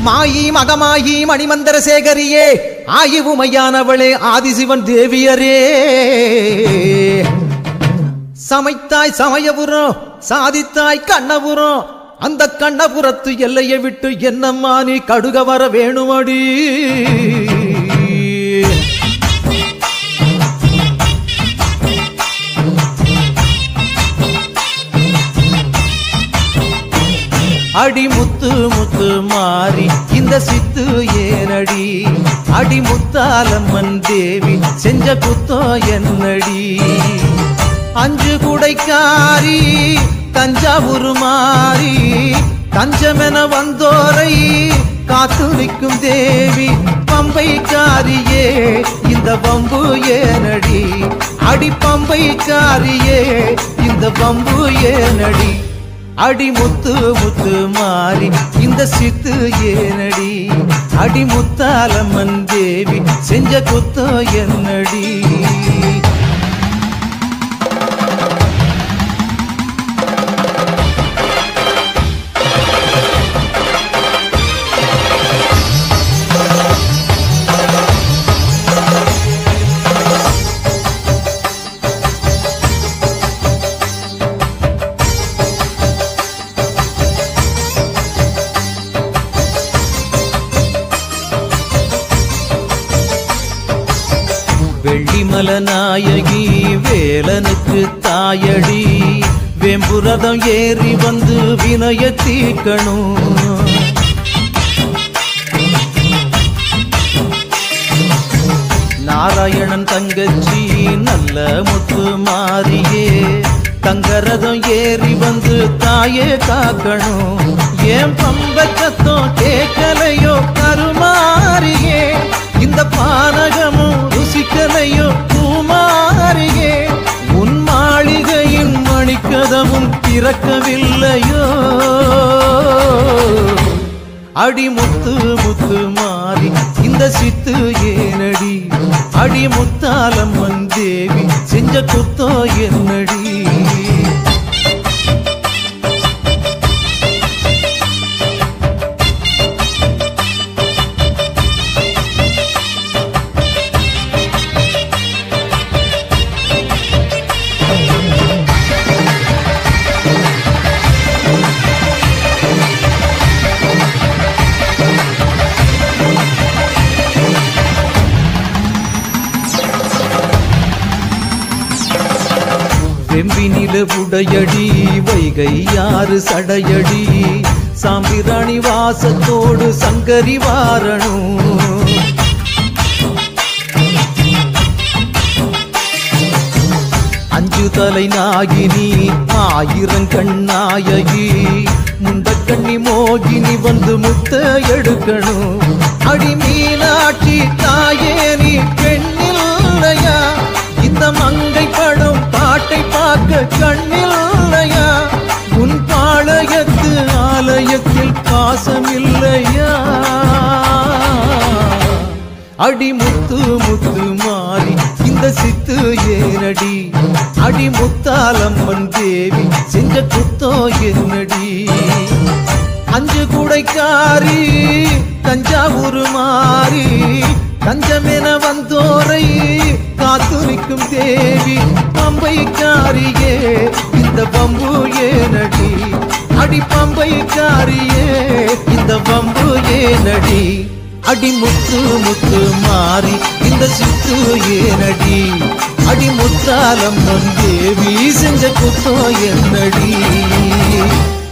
மாயி மகமாயி மணிமந்தர சேகரியே ஆயுவுமையானவளே ஆதிசிவன் தேவியரே சமைத்தாய் சமயபுரம் சாதித்தாய் கண்ணபுரம் அந்த கண்ணபுரத்து எல்லையை விட்டு என்னம்மா நீ கடுக வர வேணுமடி அடி முத்து முத்து மாறி இந்த சித்து ஏனடி அடி முத்தாலம்மன் தேவி செஞ்ச குத்தோ என்னடி அஞ்சு குடைக்காரி தஞ்சாவூர் மாறி தஞ்சமென வந்தோரை காத்து நிற்கும் தேவி பம்பைக்காரியே இந்த பம்பு ஏனடி அடி பம்பைக்காரியே இந்த பம்பு ஏனடி அடி முத்து முத்து மாறி இந்த சித்து ஏனடி அடி முத்தாலம்மன் தேவி செஞ்ச குத்தோ என்னடி வெள்ளிமல நாயகி வேலனுக்கு தாயடி வெம்புரதம் ஏறி வந்து வினய தீக்கணும் நாராயணன் தங்கச்சி நல்ல முத்து மாறியே தங்கரதம் ஏறி வந்து தாயே காக்கணும் ஏன் பம்பச்சத்தம் கேட்கலையோ கருமாறியே இந்த பானகமும் ருசிக்கலையோ பூமாரியே உன் மாளிகையின் மணிக்கதவும் திறக்கவில்லையோ அடி முத்து முத்து மாறி இந்த சித்து ஏனடி அடி முத்தாலம்மன் தேவி செஞ்ச குத்தோ என்னடி வெம்பினில உடையடி வைகை யாறு சடையடி சாம்பிராணி வாசத்தோடு சங்கரி வாரணும் அஞ்சு தலை நாகினி ஆயிரம் கண்ணாயகி முண்டக்கண்ணி மோகினி வந்து முத்த எடுக்கணும் அடி மீனாட்சி தாயே நீ பெண்ணில்லையா இந்த மங்கை படம் பாட்டை பார்க்க கண்ணில்லையா உன் பாளையத்து ஆலயத்தில் பாசமில்லையா அடி முத்து முத்து மாறி இந்த சித்து ஏனடி அடி முத்தாலம்மன் தேவி செஞ்ச குத்தோ என்னடி அஞ்சு குடைக்காரி தஞ்சாவூர் மாறி தஞ்சமென வந்தோரை காத்து நிற்கும் தேவி பம்பைக்காரியே இந்த பம்பு ஏனடி அடி பம்பைக்காரியே இந்த பம்பு ஏனடி அடி முத்து முத்து மாறி இந்த சித்து ஏனடி அடி முத்தாலம் தேவி செஞ்ச குத்தோ என்னடி